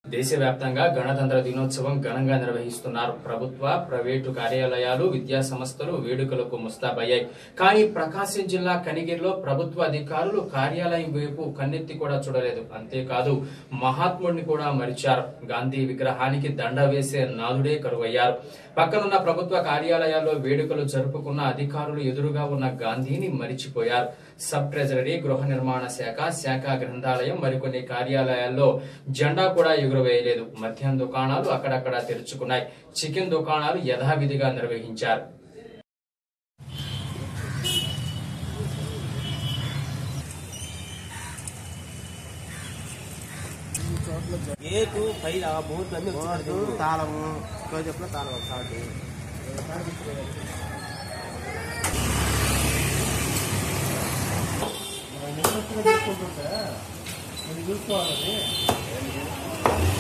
దేశవ్యాప్తంగా గణతంత్ర దినోత్సవం ఘనంగా నిర్వహిస్తున్నారు ప్రభుత్వ ప్రైవేటు కార్యాలయాలు విద్యా సంస్థలు వేడుకలకు ముస్తాబయ్యాయి కానీ ప్రకాశం జిల్లా కనిగిరిలో ప్రభుత్వ అధికారులు కార్యాలయం వైపు కన్నెత్తి కూడా చూడలేదు అంతేకాదు మహాత్ముడిని కూడా మరిచారు గాంధీ విగ్రహానికి దండ వేసే నాదుడే కరువయ్యారు పక్కనున్న ప్రభుత్వ కార్యాలయాల్లో వేడుకలు జరుపుకున్న అధికారులు ఎదురుగా ఉన్న గాంధీని మరిచిపోయారు సబ్ ట్రెజరీ గృహ నిర్మాణ శాఖ శాఖ గ్రంథాలయం మరికొన్ని కార్యాలయాల్లో జెండా కూడా ఎగురవేయలేదు మద్యం దుకాణాలు అక్కడక్కడ తెరుచుకున్నాయి చికెన్ దుకాణాలు యథావిధిగా నిర్వహించారు గేటు పైన బోర్డు అన్ని బోర్డు తాళము క్లోజప్లో తాళం ఒక షార్ట్ చూసుకోవాలని